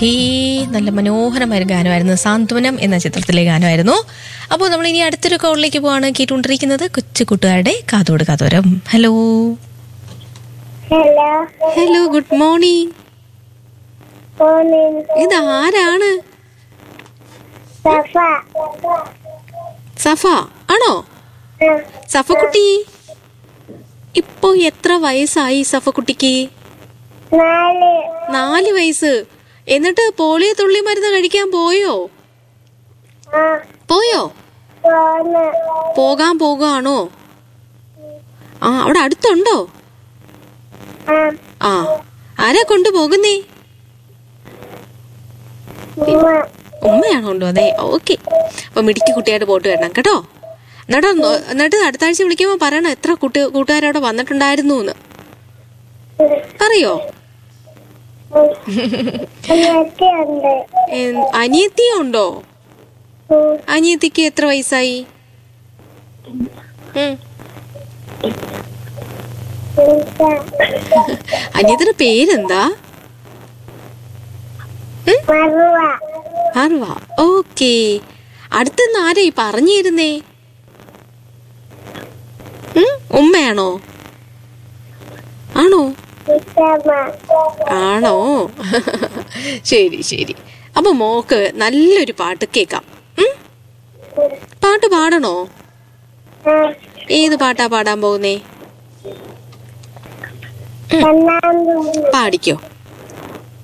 Okay നല്ല മനോഹരമായ ഒരു ഗാനമായിരുന്നു സാന്ത്വനം എന്ന ചിത്രത്തിലെ ഗാനമായിരുന്നു അപ്പോൾ നമ്മൾ ഇനി അടുത്തൊരു കോളിലേക്ക് പോവാണ് കേട്ടുകൊണ്ടിരിക്കുന്നത് കൊച്ചു കൂട്ടുകാരുടെ കാതോട് കാതോരം hello hello hello good morning morning ഇത് ആരാണ് സഫ സഫ ആണോ ആ, സഫക്കുട്ടി ഇപ്പോ എത്ര വയസ്സായി സഫക്കുട്ടിക്ക് നാല് നാല് വയസ്സ് എന്നിട്ട് പോളിയോ തുള്ളി മരുന്ന് കഴിക്കാൻ പോയോ ആ പോയോ പോന്ന് പോകാൻ പോകുകയാണോ ആ അവിടെ അടുത്തുണ്ടോ ആ ആ ആരാ കൊണ്ടുപോകുന്നേ ഉമ്മ ഉമ്മയാണോ കൊണ്ടുവന്നേ ഓക്കെ അപ്പൊ മിടുക്കി കുട്ടിയായിട്ട് പോയിട്ട് വരണം കേട്ടോ എന്നിട്ട് ഒന്ന് എന്നിട്ട് അടുത്ത ആഴ്ച വിളിക്കുമ്പോ പറയണം എത്ര കുട്ടി കൂട്ടുകാരവിടെ വന്നിട്ടുണ്ടായിരുന്നു എന്ന് പറയോ അനിയത്തിയുണ്ട് എൻ- അനിയത്തിയും ഉണ്ടോ ഉം, അനിയത്തിക്ക് എത്ര വയസ്സായി ഉം. ഇല്ല. അനിയത്തിന്റെ പേരെന്താ മറുവ അറുവ ഓക്കെ അടുത്തുനിന്ന് ആരാ ഈ പറഞ്ഞിരുന്നേ ഉം? ഉമ്മയാണോ ആണോ ഉത്തമ ആണോ ശരി ശരി അപ്പൊ മോക്ക് നല്ലൊരു പാട്ട് കേക്കാം ഉം? പാട്ട് പാടണോ ആ ഏത് പാട്ടാ പാടാൻ പോകുന്നേ കണ്ണാമ്പുള്ളി പാടിക്കോ